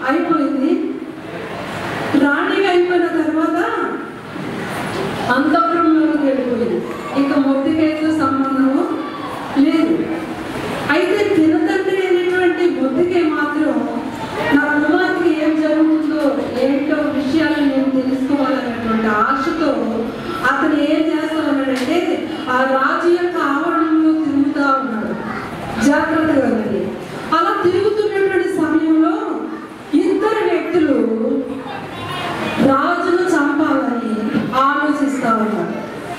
అయిపోయింది రాణిగా అయిపోయిన తర్వాత అంతఃపురంలోకి వెళ్ళిపోయింది ఇక మొద్దుకైతే సంబంధము లేదు అయితే దినతండ్రి అయినటువంటి మొద్దుకే మాత్రం నా కుమార్తెకి ఏం జరుగుతుందో ఏంటో విషయాలు నేను తెలుసుకోవాలనేటువంటి ఆశతో అతను ఏం చేస్తా ఉన్నాడంటే ఆ రాజు యొక్క ఆవరణలో తిరుగుతూ ఉన్నాడు జాగ్రత్తగా ఉంది అలా తిరుగుతున్నటువంటి సమయంలో ఇద్దరు వ్యక్తులు రాజును చంపాలని ఆలోచిస్తా ఉన్నారు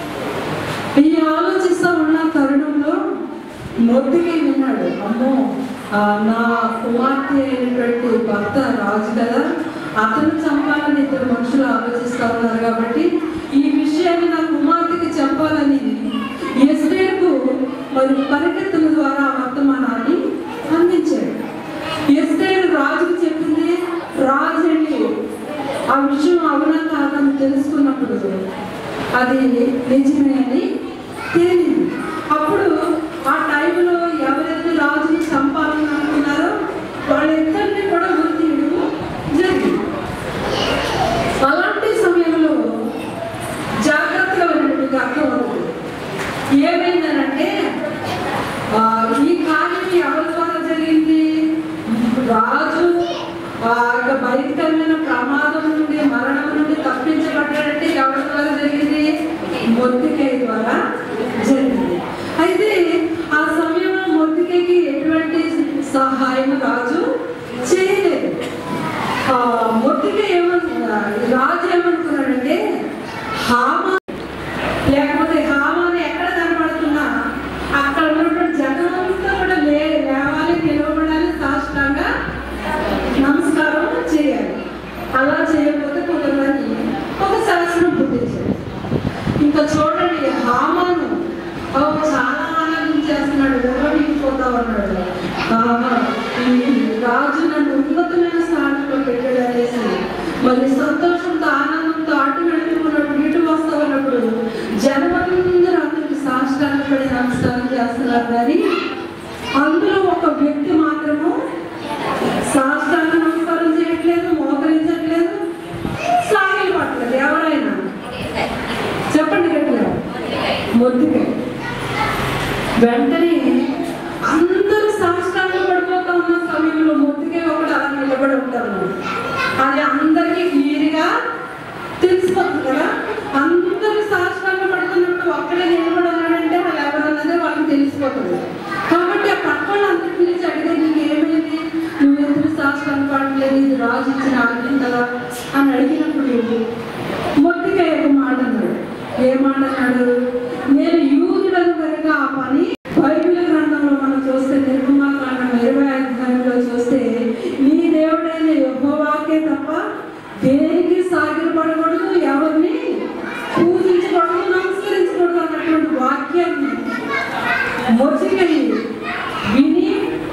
ఈ ఆలోచిస్తా ఉన్న తరుణంలో మొద్దుకి విన్నాడు అమ్మో ఆ, నా కుమార్తె అయినటువంటి భర్త రాజు కదా అతను చంపాలని ఇద్దరు మనుషులు ఆలోచిస్తా ఉన్నారు కాబట్టి ఈ విషయాన్ని నా కుమార్తెకి చెప్పాలని ఎస్టేట్కు మరి పరిగెత్తుల ద్వారా వర్తమానాన్ని అందించాడు ఎస్టేట్ రాజుకు చెప్పింది రాజు వెళ్ళి ఆ విషయం అవునా కాదని తెలుసుకున్నప్పుడు అది నిజమే అని తేలింది అప్పుడు ఆ టైంలో ఎవరైతే రాజుని చంపాలని అనుకున్నారో వాళ్ళిద్దరిని కూడా గుర్తించడం జరిగింది అలాంటి సమయంలో జాగ్రత్తగా వినండి మీకు అర్థమవుతుంది ఏమైందనంటే ఆ, ఈ కార్యం ఎవరి ద్వారా జరిగింది రాజు ఆ, ఇక బయటకు వెళ్ళిన ప్రమాదం నుండి మరణం నుండి తప్పించబడ్డాడంటే ఎవరి ద్వారా జరిగింది మొద్దుకై ద్వారా జరిగింది అయితే ఆ సమయంలో మొద్దుకైకి ఎటువంటి సహాయం రాజు చేయలేదు ఆ, మొద్దుకై ఏమనుకున్నా రాజు ఏమనుకున్నాడంటే హామా లేకపోతే హామాని ఎక్కడ కనపడుతున్నా అక్కడ ఉన్నటువంటి జగమంతా కూడా లే లేవాలి నిలబడాలి సాష్టంగా నమస్కారం చేయాలి అలా చేయకపోతే కొంతమంది ఒక శాస్త్రం పుట్టించారు ఇంకా చూడండి హామాను ఓ చాలా ఆనందించేస్తున్నాడు వివరించిపోతా ఉన్నాడు ఆహా, ఈ రాజు నన్ను ఉన్నతమైన స్థానంలో పెట్టాడు అనేసి మరి సంతోషంతో ఆనందంతో అటు వెళ్తున్నప్పుడు ఇటు వస్తా ఉన్నప్పుడు జనమందరూ అతనికి సాష్టాంగ పడి నమస్కారం చేస్తున్నారు కానీ అందులో ఒక వ్యక్తి మాత్రము సాష్టాంగ నమస్కారం చేయట్లేదు మోకరించట్లేదు సాగిలు పట్టలేదు ఎవరైనా చెప్పండి గట్టిగా మొద్దుగా వెంటనే అందరూ సాష్టాంగ పడిపోతా ఉన్న సమయంలో మొద్దుకే ఒకటి అలా నిలబడి ఉంటారు అది అందరికీ క్లియర్గా తెలిసిపోతుంది కదా అందరూ సాష్టాంగ పడుతున్నప్పుడు ఒక్కడే నిలబడి ఉన్నాడంటే వాళ్ళు ఎవరన్నదే వాళ్ళకి తెలిసిపోతుంది కాబట్టి ఆ పక్క వాళ్ళందరూ పిలిచి అడిగే నీకు ఏమైంది నువ్వు ఎందుకు సాష్టాంగ పడలేదు ఇది రాజు ఇచ్చిన ఆజ్ఞ కదా అని అడిగినప్పుడు మొద్దుగా ఒక మాట అన్నాడు ఏ మాట అన్నాడు నేను యూదులను కనుక ఆ పని బైబిల్ గ్రంథంలో మనం చూస్తే నిర్గమాకాండం ఇరవై అధ్యాయంలో చూస్తే నీ దేవుడైన యెహోవాకే తప్ప దేనికి సాగిలపడకూడదు ఎవరిని పూజించకూడదు నమస్కరించకూడదు అన్నటువంటి వాక్యాన్ని మొదటికని విని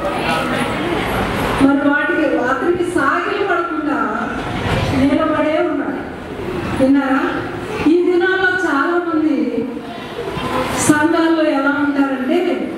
మరి వాటికి అతనికి సాగిలు పడకుండా నిలబడే ఉన్నాడు విన్నారా ఈ దినాల్లో చాలా మంది సంఘాల్లో ఎలా ఉంటారంటే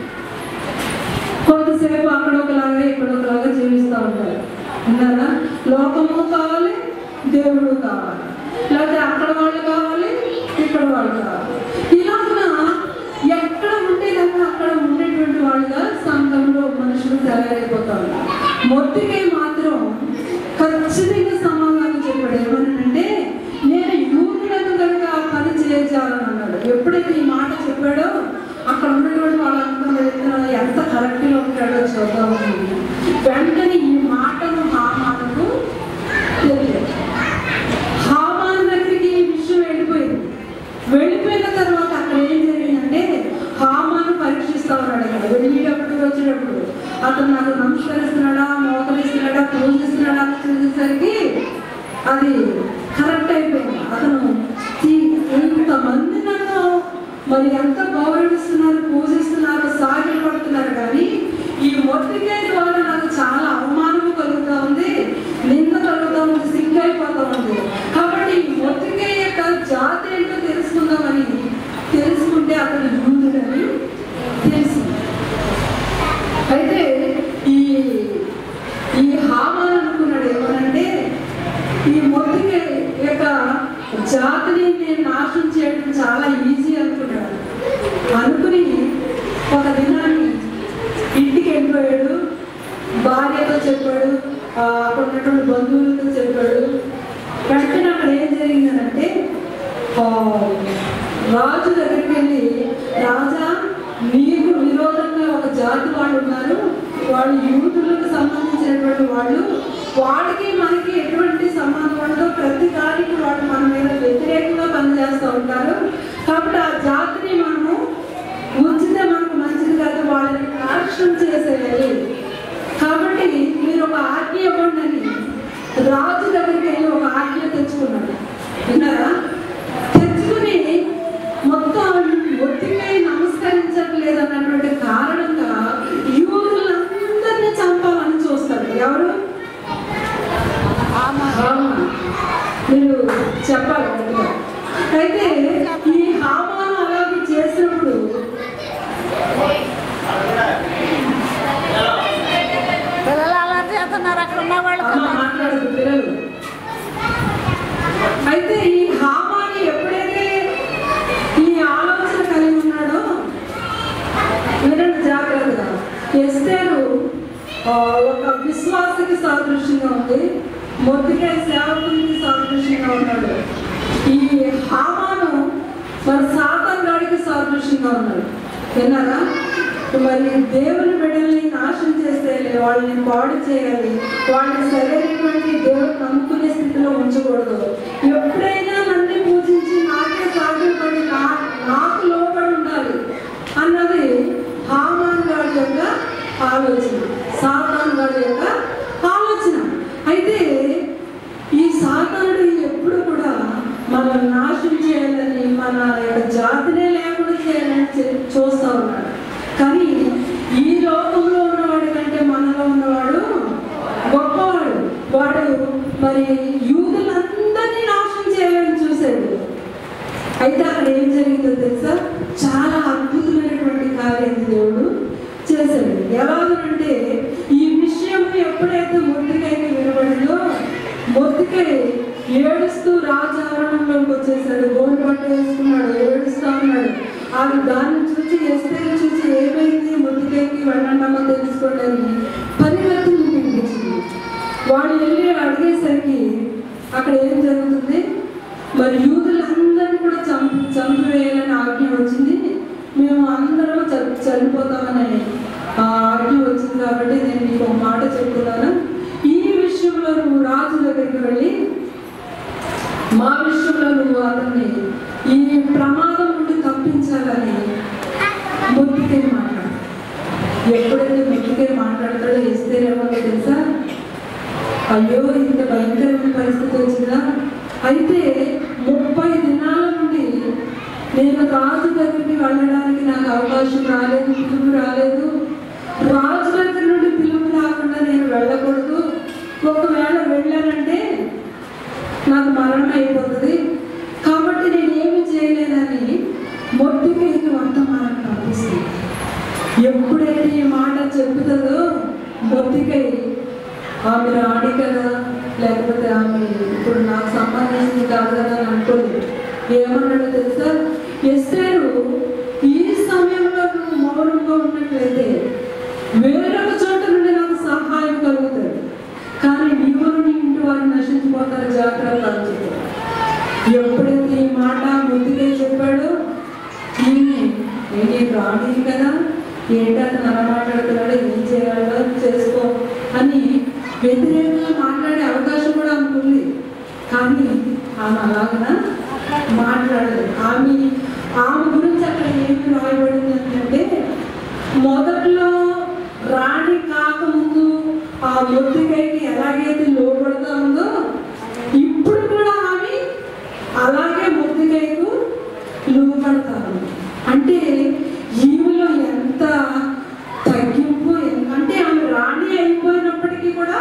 కొంతసేపు అక్కడ ఒకలాగా ఇక్కడ ఒకలాగా జీవిస్తూ ఉంటారు విన్నారా లోకము కావాలి దేవుడు కావాలి లేకపోతే అక్కడ వాళ్ళు కావాలి ఇక్కడ వాళ్ళు కావాలి ఇలాగా ఎక్కడ ఉంటే కనుక అక్కడ ఉండేటువంటి వాళ్ళుగా సంఘంలో మనుషులు తయారైపోతారు మొట్టికై మాత్రం ఖచ్చితంగా సమాధానం చెప్పాడు ఏమనంటే నేను యూదులకు కనుక ఆ పని చేయాలని అన్నాడు ఎప్పుడైతే ఈ మాట చెప్పాడో అక్కడ ఉన్నటువంటి వాళ్ళంతా వెళ్తున్నా ఎంత కరెక్ట్గా ఉంటాడో చూద్దాం వెంటనే ఈ మాటను హామానకు తెలియదు హామాన్ దగ్గరికి ఈ విషయం వెళ్ళిపోయింది వెళ్ళిపోయిన తర్వాత అక్కడ ఏం జరిగిందంటే హామాను పరీక్షిస్తా ఉన్నాడు అక్కడ వెళ్ళేటప్పుడు వచ్చేటప్పుడు అతను నాకు నమస్కరిస్తున్నాడా మోకరిస్తున్నాడా పూజిస్తున్నాడా అని చూసేసరికి అది కరెక్ట్ అయిపోయింది అతను ఈ- ఇంతమంది నన్ను మరి ఎంత గౌరవిస్తున్నారు పూజిస్తున్నారు సాగిలు పడుతున్నారు కానీ ఈ మొట్టికాయ ద్వారా నాకు చాలా అవమానం కలుగుతా ఉంది నింద కలుగుతా ఉంది సిగ్గు అయిపోతా ఉంది కాబట్టి ఈ మొట్టికాయ యొక్క జాతి ఏంటో తెలుసుకుందామని తెలుసుకుంటే అతను యూదుడని తెలిసింది అయితే ఈ ఈ హామాన్ అనుకున్నాడు ఏమనంటే ఆ, అక్కడ ఉన్నటువంటి బంధువులతో చెప్పాడు వెంటనే అక్కడ ఏం జరిగిందనంటే ఆ, రాజు దగ్గరికి వెళ్ళి రాజా నీకు విరోధంగా ఒక జాతి వాళ్ళు ఉన్నారు వాళ్ళు యూదులకు సంబంధించినటువంటి వాళ్ళు వాడికి మనకి ఎటువంటి సంబంధం ఉండదో ప్రతి దానికి వాళ్ళు మన మీద వ్యతిరేకంగా పనిచేస్తూ ఉంటారు కాబట్టి ఆ జాతిని మనము ఉంచితే మనకు మంచిది కాదు వాళ్ళని నాశనం చేసేయాలి కాబట్టి మీరు ఒక ఆజ్ఞ ఇవ్వండి అని రాజు దగ్గరికి వెళ్ళి ఒక ఆజ్ఞ తెచ్చుకున్నాడు విన్నారా తెచ్చుకుని మొత్తం ఒత్తికై నమస్కరించట్లేదు అన్నటువంటి కారణంగా యూదులందరినీ చంపాలని చూస్తారు ఎవరు హామాన్. మీరు చెప్పాలి గట్టిగా. అయితే ఈ హామాను అలాగే చేసినప్పుడు పిల్లలు అలా చేస్తున్నారు అక్కడ ఉన్న వాళ్ళు అమ్మ మాట్లాడదు పిల్లలు అయితే ఈ హామాని ఎప్పుడైతే ఈ ఆలోచన కలిగి ఉన్నాడో వినండి జాగ్రత్తగా ఎస్తేరు ఆ, ఒక విశ్వాసకి సాదృశ్యంగా ఉంది మొద్దుకాయ సేవకునికి సాదృశ్యంగా ఉన్నాడు ఈ హామాను మరి సాతాన్ గాడికి సాదృశ్యంగా ఉన్నాడు విన్నారా మరి దేవుని బిడ్డల్ని నాశనం చేసేయాలి వాళ్ళని పాడు చేయాలి వాళ్ళని సరైనటువంటి దేవుడు నమ్ముకునే స్థితిలో ఉంచకూడదు ఎప్పుడైనా నన్ను పూజించి నాకే సాగుపడి నా నాకు లోపడి ఉండాలి అన్నది హామాన్ గారి యొక్క ఆలోచన సాతాన్ గారి యొక్క ఆలోచన అయితే ఈ సాతానుడు ఎప్పుడు కూడా మనల్ని నాశనం చేయాలని మన యొక్క జాతినే లేకుండా చేయాలని చే- చూస్తా ఉన్నాడు కానీ ఈ లోకంలో ఉన్నవాడి కంటే మనలో ఉన్నవాడు గొప్పవాడు వాడు మరి యూదులందరినీ నాశనం చేయాలని చూశాడు అయితే అక్కడ ఏం జరిగిందో తెలుసా చాలా అద్భుతమైనటువంటి కార్యం దేవుడు చేశాడు ఎలాగంటే ఈ విషయం ఎప్పుడైతే మొత్తికైకి వినబడిందో మొత్తికై ఏడుస్తూ రాజావరణంలోకి వచ్చేసాడు గోల్డ్ బట్ట వేసుకున్నాడు ఏడుస్తా ఉన్నాడు అది దాన్ని చూసి ఎస్తే చూసి ఏమైంది మొత్తికైకి వెళ్ళండమో తెలుసుకోవడానికి పరివర్తన పిలిపించింది వాడు వెళ్ళి అడిగేసరికి అక్కడ ఏం జరుగుతుంది మరి యూదులందరినీ కూడా చంపి చంపివేయాలని ఆజ్ఞ వచ్చింది మేము అందరం చ- చనిపోతామని ఆ ఆజ్ఞ వచ్చింది కాబట్టి నేను నీకు ఒక మాట చెప్తున్నాను ఈ విషయంలో నువ్వు రాజు దగ్గరికి వెళ్ళి మా విషయంలో నువ్వు అతన్ని ఈ ప్రమాదం నుండి తప్పించాలని ముద్దుకే మాట్లాడు ఎప్పుడైతే ముద్దుకే మాట్లాడతాడో ఇస్తేనేమో తెలుసా అయ్యో ఇంత భయంకరమైన పరిస్థితి వచ్చిందా అయితే ముప్పై దినాల నుండి నేను రాజు దగ్గరికి వెళ్ళడానికి నాకు అవకాశం రాలేదు పిలుపు రాలేదు రాజు దగ్గర నుండి పిలుపు రాకుండా నేను వెళ్ళకూడదు ఒకవేళ వెళ్ళానంటే నాకు మరణం అయిపోతుంది కాబట్టి నేను ఏమి చేయలేదని మొట్టికి వర్తమానం పంపిస్తుంది ఎప్పుడైతే ఈ మాట చెబుతుందో మొత్తికై ఆమె రాణి కదా లేకపోతే ఆమె ఇప్పుడు నాకు సంబంధించింది కాదు కదా అని అనుకోలేదు ఏమన్నాడో తెలుసా ఎస్టేరు ఈ సమయంలో నువ్వు మౌనంగా ఉన్నట్లయితే వేరొక చోట నుండి నాకు సహాయం కలుగుతుంది కానీ నీవు నీ ఇంటి వారు నశించిపోతారు జాగ్రత్త అని చెప్పాడు ఎప్పుడైతే ఈ మాట ముందుకే చెప్పాడో ఈయన ఏంటి రాణి కదా ఏంటి అతను అలా మాట్లాడుతున్నాడు ఏం చేయాలో చేసుకో అని వ్యతిరేకంగా మాట్లాడే అవకాశం కూడా అనుకుంది కానీ ఆమె అలాగనా మాట్లాడదు ఆమె ఆమె గురించి అక్కడ ఏమి రాయబడింది అంటే మొదట్లో రాణి కాకముందు ఆ ఒత్తికైకి ఎలాగైతే లోపడతా ఉందో ఇప్పుడు కూడా ఆమె అలాగే ముద్దుకైకు లోపడతారు అంటే ఈమెలో ఎంత తగ్గింపు ఎన్- అంటే ఆమె రాణి అయిపోయినప్పటికీ కూడా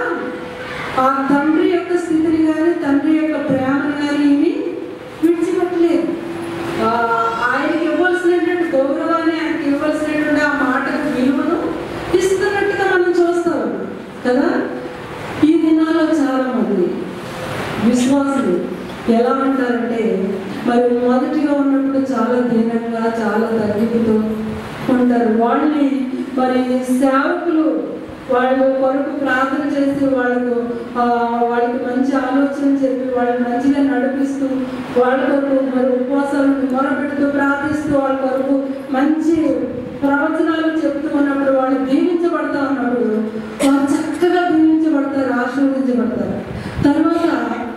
ఆ తండ్రి యొక్క స్థితిని కానీ తండ్రి యొక్క ప్రేమను కానీ ఇవి విడిచిపెట్టలేదు ఆ, ఆయనకి ఇవ్వాల్సినటువంటి గౌరవాన్ని ఆయనకి ఇవ్వాల్సినటువంటి ఆ మాటకు విలువను ఇస్తున్నట్టుగా మనం చూస్తాం కదా ఈ దినాల్లో చాలా మంది విశ్వాసులు ఎలా అంటారంటే మరి మొదటిగా ఉన్నప్పుడు చాలా దీనంగా చాలా తగ్గిపుతో ఉంటారు వాళ్ళని మరి సేవకులు వాళ్ళ కొరకు ప్రార్థన చేసి వాళ్ళకు ఆ, వాళ్ళకి మంచి ఆలోచన చెప్పి వాళ్ళని మంచిగా నడిపిస్తూ వాళ్ళ కొరకు మరి ఉపవాసాలను మొరపెడుతూ ప్రార్థిస్తూ వాళ్ళ కొరకు మంచి ప్రవచనాలు చెప్తూ ఉన్నప్పుడు వాళ్ళు దీవించబడతా ఉన్నప్పుడు వాళ్ళు చక్కగా దీవించబడతారు ఆశీర్వదించబడతారు తర్వాత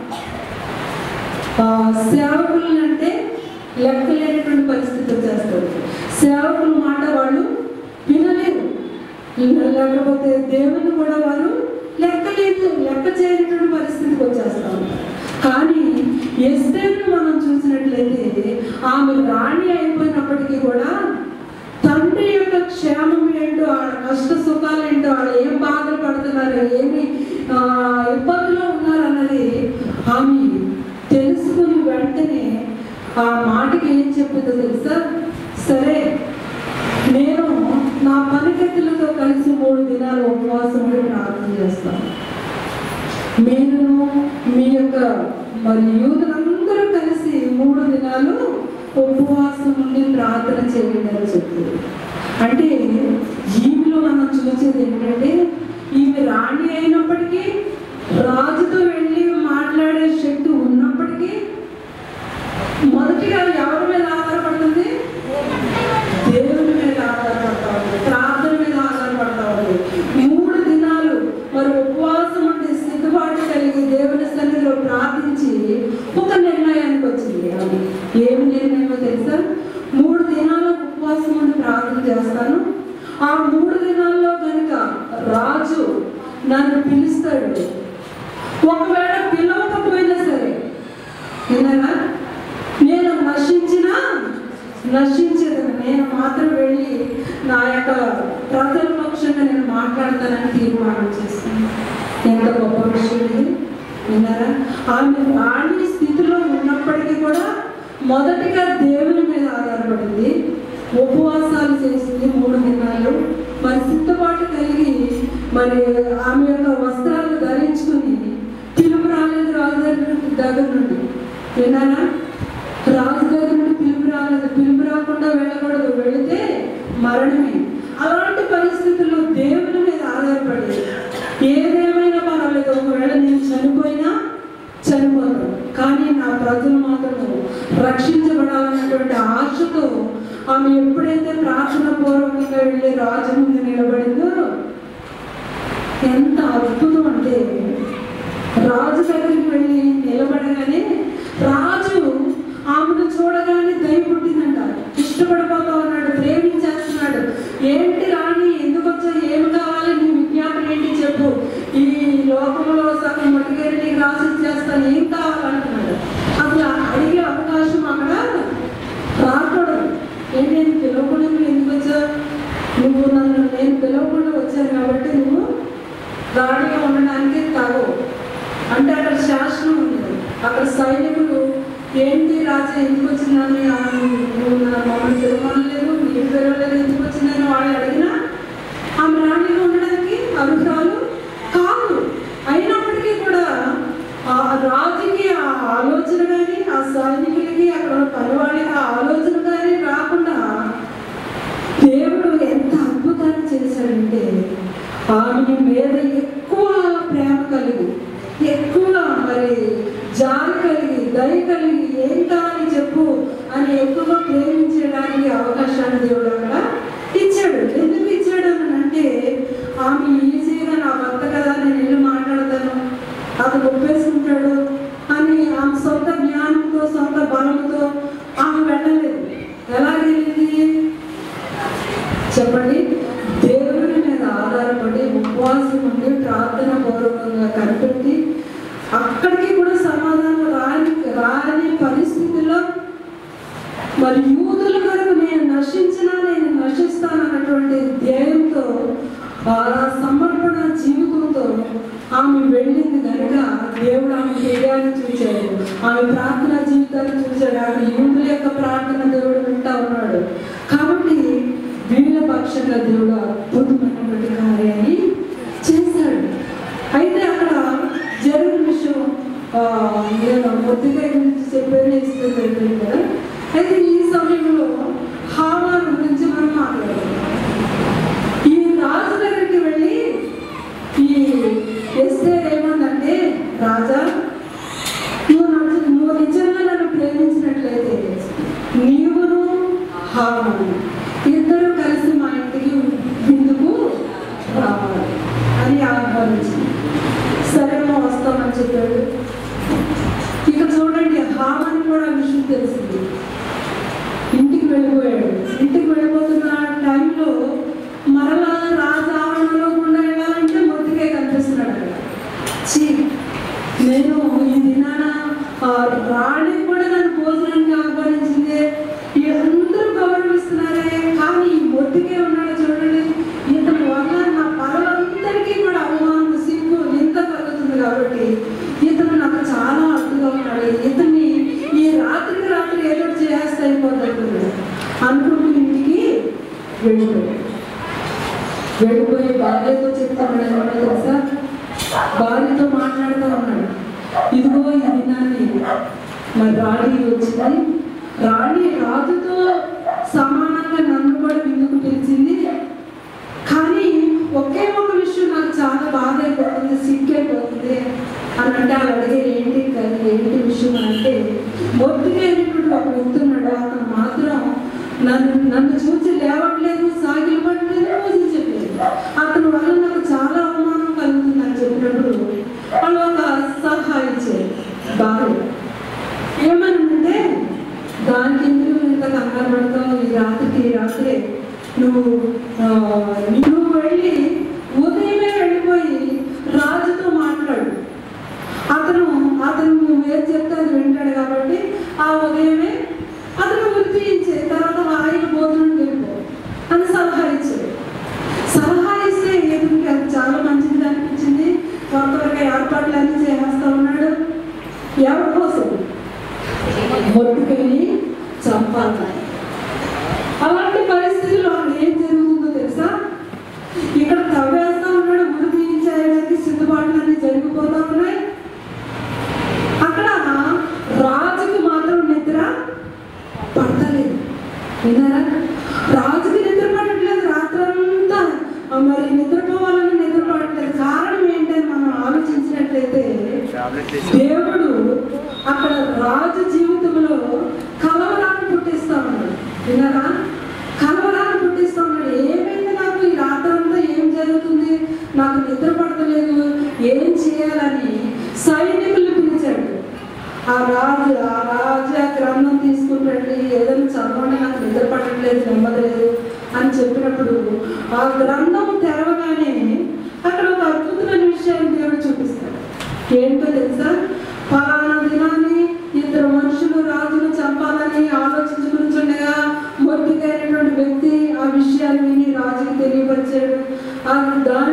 ఆ, సేవకులు అంటే లెక్కలేనటువంటి పరిస్థితి వచ్చేస్తారు సేవకుల మాట వాళ్ళు వినలేరు లేకపోతే దేవుని కూడా వారు లెక్కలేదు లెక్క చేయనటువంటి పరిస్థితికి వచ్చేస్తా ఉంటారు కానీ ఎస్టేను మనం చూసినట్లయితే ఆమె రాణి అయిపోయినప్పటికీ కూడా తండ్రి యొక్క క్షేమం ఏంటో వాళ్ళ కష్ట సుఖాలు ఏంటో వాళ్ళు ఏం బాధలు పడుతున్నారు ఏమి ఆ, ఇబ్బందులు ఉన్నారు అన్నది ఆమె తెలుసుకుని వెంటనే ఆ మాటకి ఏం చెప్పిందో తెలుసా సరే నేను నా పనికత్తులతో కలిసి మూడు దినాలు ఉపవాసం ఉండి ప్రార్థన చేస్తాను నేను మీ యొక్క మరి యూదులందరూ కలిసి మూడు దినాలు ఉపవాసం ఉండి ప్రార్థన చేయండి అని చెప్తుంది అంటే ఈమెలో మనం చూసేది ఏంటంటే ఈమె రాణి అయినప్పటికీ రాజుతో వెళ్ళి మాట్లాడే శక్తి ఉన్నప్పటికీ మొదటిగా ఎవరి మీద ఆధారపడుతుంది దేవుని మీద ఆధారపడతా ఉంది ప్రార్థన మీద ఆధారపడతా ఉంది మూడు దినాలు మరి ఉపవాసం ఉండి సిద్ధపాటు కలిగి దేవుని సన్నిధిలో ప్రార్థించి ఒక నిర్ణయానికి వచ్చింది ఆమె. ఏమి నిర్ణయమో తెలుసా మూడు దినాలు ఉపవాసం ఉండి ప్రార్థన చేస్తాను ఆ మూడు దినాల్లో కనుక రాజు నన్ను పిలుస్తాడు ఒకవేళ పిలవకపోయినా సరే విన్నారా నేను నశించినా నశించదు నేను మాత్రం వెళ్ళి నా యొక్క ప్రజల పక్షంగా నేను మాట్లాడతానని తీర్మానం చేస్తాను ఎంత గొప్ప విషయం ఇది విన్నారా ఆమె రాణి స్థితిలో ఉన్నప్పటికీ కూడా మొదటిగా దేవుని మీద ఆధారపడింది ఉపవాసాలు చేసింది మూడు దినాలు మరి సిద్ధపాటు కలిగి మరి ఆమె యొక్క వస్త్రాలు ధరించుకుని పిలుపు రాలేదు రాజు దగ్గర దగ్గర నుండి విన్నారా రాజు దగ్గర నుండి పిలుపు రాలేదు పిలుపు రాకుండా వెళ్ళకూడదు వెళితే మరణమే అలాంటి పరిస్థితుల్లో దేవుని మీద ఆధారపడి ఏదేమైనా పర్వాలేదు ఒకవేళ నేను చనిపోయినా చనిపోతాను కానీ నా ప్రజలు మాత్రం రక్షించబడాలన్నటువంటి ఆశతో ఆమె ఎప్పుడైతే ప్రార్థన పూర్వకంగా వెళ్ళి రాజు ముందు నిలబడిందో ఎంత అద్భుతం అంటే రాజు దగ్గరికి వెళ్ళి నిలబడగానే రాజు ఆమెను చూడగానే దయ పుట్టిందంట ఇష్టపడిపోతా ఉన్నాడు ప్రేమించేస్తున్నాడు ఏంటి రాణి ఎందుకు వచ్చావు ఏమి కావాలి నీ విజ్ఞాపన ఏంటి చెప్పు ఈ లోకంలో సగం మట్టుకేరి నీకు రాసి చేస్తాను ఏం కావాలంటున్నాడు అసలు అడిగే అవకాశం అక్కడ రాకూడదు ఏంటి నేను పిలవకుండా నువ్వు ఎందుకు వచ్చావు నువ్వు నన్ను నేను పిలవకుండా వచ్చాను కాబట్టి నువ్వు రాణిగా ఉండడానికి తాగు అంటే అక్కడ శాసనం ఉంది అక్కడ సైనికులు ఏంటి రాజా ఎందుకు వచ్చిందని ఆ, నువ్వు నా మమ్మల్ని పిలవలేదు నీకు పిలవలేదు ఎందుకు వచ్చిందని వాళ్ళు అడిగినా ఆమె రాణిగా ఉండడానికి అర్హురాలు కాదు అయినప్పటికీ కూడా ఆ రాజుకి ఆ ఆలోచన కానీ ఆ సైనికులకి అక్కడ ఉన్న పనివాళ్ళకి ఆ ఆలోచన కానీ రాకుండా దేవుడు ఎంత అద్భుతాన్ని చేశాడంటే ఆమె మీద ఎక్కువ ప్రేమ కలిగి ఎక్కువ మరి జాలి కలిగి దయ కలిగి ఏం కావాలి చెప్పు అని ఎక్కువగా ప్రేమించడానికి అవకాశాన్ని దేవుడు అక్కడ ఇచ్చాడు ఎందుకు ఇచ్చాడు అని అంటే ఆమె ఈజీగా నా భర్త కదా నేను వెళ్ళి మాట్లాడతాను అతను ఒప్పేసుకుంటాడు అని ఆమె సొంత జ్ఞానంతో సొంత బలంతో ఆమె వెళ్ళలేదు ఎలా వెళ్ళింది చెప్పండి దేవుని మీద ఆధారపడి ఉపవాసం ఉండి ప్రార్థన పూర్వకంగా కనిపెట్టి అక్కడికి కూడా సమాధానం రాని రాని పరిస్థితిలో మరి యూదుల వరకు నేను నశించినా నేను నశిస్తానన్నటువంటి ధ్యేయంతో ఆ సమర్పణ జీవితంతో ఆమె వెళ్ళింది కనుక దేవుడు ఆమె హృదయాన్ని చూశాడు ఆమె ప్రార్థన జీవితాన్ని చూశాడు ఆమె యూదుల యొక్క ప్రార్థన దేవుడు వింటా ఉన్నాడు కాబట్టి వీళ్ళ పక్షంగా దేవుడు అద్భుతమైనటువంటి కార్యాన్ని చేశాడు అయితే అక్కడ జరిగిన విషయం ఆ, నేను కొద్దిగా గురించి చెప్పేది ఇస్తుంది కదా అయితే ఈ సమయంలో హామాన్ గురించి మనం మాట్లాడుతున్నాం ఈ రాజు దగ్గరికి వెళ్ళి చెప్పాడు ఇక చూడండి హామని కూడా ఆ విషయం తెలిసింది ఇంటికి వెళ్ళిపోయాడు ఇంటికి వెళ్ళిపోతున్న టైంలో మరలా రాజు ఆవరణలో గుండా వెళ్ళాలంటే మొద్దుకే కనిపిస్తున్నాడు అక్కడ చీ నేను ఈ దినాన ఆ రాణి కూడా నన్ను భోజనానికి ఆహ్వానించింది అందరూ గౌరవిస్తున్నారే కానీ ఈ మొద్దుకే ఉన్నాడు చూడండి ఇతని వల్ల నా పనులందరికీ కూడా అవమానం సిగ్గు నింద కలుగుతుంది కాబట్టి ఇతను నాకు చాలా అడ్డుగా ఉన్నాడు ఇతన్ని ఈ రాత్రికి రాత్రి ఏదో ఒకటి చేస్తే అయిపోతుంది అనుకుంటూ ఇంటికి వెళ్ళిపోయాడు వెళ్ళిపోయి భార్యతో చెప్తాడు ఏమన్నా తెలుసా భార్యతో మాట్లాడుతూ ఉన్నాడు ఇదిగో ఈ దినాన్ని మరి రాణి వచ్చింది రాణి రాజుతో సమానంగా నన్ను కూడా విందుకు పిలిచింది కానీ ఒకే ఒక విషయం నాకు చాలా బాధ అయిపోతుంది సిగ్గైపోతుంది అని అంటే వాళ్ళు అడిగే ఏంటి కానీ ఏంటి విషయం అని అంటే మొత్తుకైనటువంటి ఒక వ్యక్తి ఉన్నాడు అతను మాత్రం నన్ను నన్ను చూసి లేవట్లేదు సాగిలపడలేదు పూజించట్లేదు అతని వల్ల నాకు చాలా అవమానం కలుగుతుంది అని చెప్పినప్పుడు వాళ్ళు ఒక సలహా ఇచ్చారు భార్య ఏమనంటే దానికి ఎందుకు నువ్వు ఇంత కంగారు పడతావు ఈ రాత్రికి ఈ రాత్రే నువ్వు ఆ, నువ్వు వెళ్ళి ఉదయమే వెళ్ళిపోయి రాజుతో మాట్లాడు అతను అతను నువ్వు ఏది చెప్తే అది వింటాడు కాబట్టి ఆ ఉదయమే అతను వృత్తి ఇచ్చే తర్వాత ఆయన భోజనం వెళ్ళిపో అని సలహా ఇచ్చాడు సలహా ఇస్తే ఏదునికి అది చాలా మంచిది అనిపించింది త్వర త్వరగా ఏర్పాట్లు అన్నీ చేసేస్తా ఉన్నాడు ఎవరి కోసం మొట్టుకెళ్ళి చంపాలి అలాంటి పరిస్థితుల్లో అక్కడ ఏం జరుగుతుందో తెలుసా ఇక్కడ తవ్వేస్తా ఉన్నాడు గురి తీయించేయడానికి సిద్ధపాట్లన్నీ జరిగిపోతా ఉన్నాయి అక్కడ రాజుకి మాత్రం నిద్ర పడతలేదు విన్నారా రాజుకి నిద్ర పడట్లేదు రాత్రంతా ఆ, మరి నిద్రపోవాలని నిద్ర పడట్లేదు కారణం ఏంటని మనం ఆలోచించినట్లయితే దేవుడు అక్కడ రాజు జీవితంలో కలవరాన్ని పుట్టిస్తా ఉన్నాడు విన్నారా కలవరాన్ని పుట్టిస్తా ఉన్నాడు ఏమైంది నాకు ఈ రాత్రంతా ఏం జరుగుతుంది నాకు నిద్ర పడతలేదు ఏం చేయాలని సైనికులు పిలిచాడు ఆ రాజు ఆ రాజు ఆ గ్రంథం తీసుకుంటండి ఏదైనా చదవండి నాకు నిద్ర పట్టట్లేదు నెమ్మదలేదు అని చెప్పినప్పుడు ఆ గ్రంథం తెరవగానే అక్కడ ఒక అద్భుతమైన విషయాన్ని దేవుడు చూపిస్తాడు ఏంటో తెలుసా ఫలానా దినాన్ని ఇద్దరు మనుషులు రాజును చంపాలని ఆలోచించుకుంటుండగా మొద్దుకైనటువంటి వ్యక్తి ఆ విషయాన్ని విని రాజుకి తెలియపరిచాడు ఆ దాని